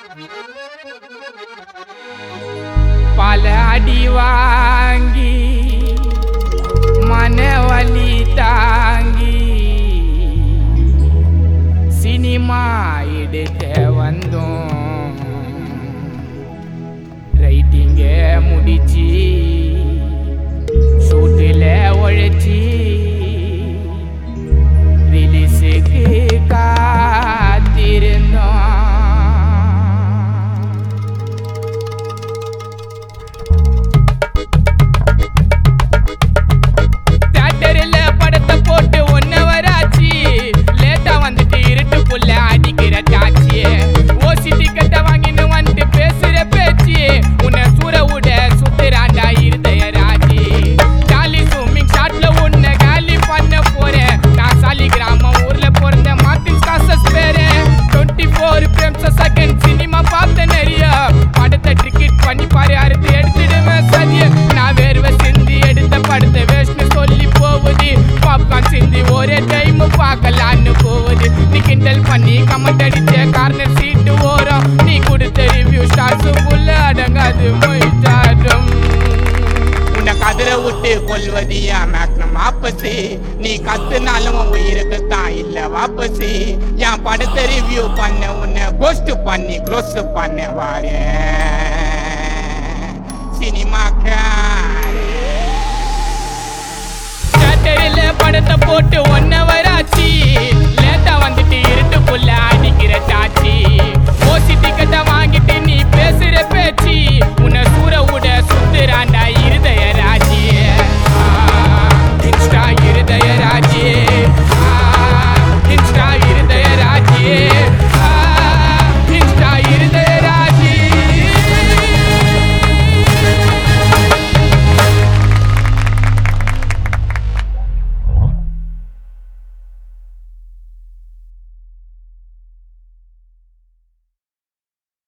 பல அடி வாங்கி மனவலி தாங்கி சினிமா எடுத்த வந்தோம் ரைட்டிங்க முடிச்சு ஷூட்டில் உழைச்சி ரிலீஸுக்கு காத்திருந்தோம் தியேட்டரில் படத்தை போட்டு ஒன் ஹவர் ஆச்சு லேட்டா வந்துட்டு இருட்டுக்குள்ள அடிக்கிற டாச்சி ஓசி டிக்கெட்டை வாங்கின்னு வந்துட்டு பேசுற பேச்சு உன்னை சூற விட சுத்துறாண்டா இருதய ராஜி ஜாலி ஸ்விம்மிங் ஷாட்ல உன்னை காலி பண்ண போறேன் நான் சாலி கிராமம் ஊர்ல பிறந்த மார்டின் ஸ்காசஸ் பேரு twenty four frames second cinema பார்த்த நிறைய படத்தை டிக்கெட் பண்ணி பாரு அறுத்து எடுத்துடுவேன் சதிய நான் வேர்வை சிந்தி எடுத்த படத்தை வேஷ்னு சொல்லி போகுது பாப்கார்ன் சிந்தி ஒரே டைம் பார்க்கலான்னு போகுது நீ கிண்டல் பண்ணி கமெண்ட் அடிச்ச கார்னர் சீட்டு ஓரம் நீ கொடுத்த ரிவ்யூ ஸ்டார்ஸ் புல்ல அடங்காது மொய்தாடும் உன்னை கதிர விட்டு கொல்வது என் மேக்னம் ஆப்பசி நீ கத்துனாலும் உன் உயிருக்கு தான் இல்ல வாப்பசி என் படத்தை ரிவ்யூ பண்ண உன்னை கோஸ்ட் பண்ணி க்ளோஸ் பண்ண வாரு சினிமாக்காரே தியேட்டரில் படத்தை போட்டு ஒன் ஹவர் ஆச்சு லேட்டா வந்துட்டு இருட்டுக்குள்ள அடிக்கிற சாச்சி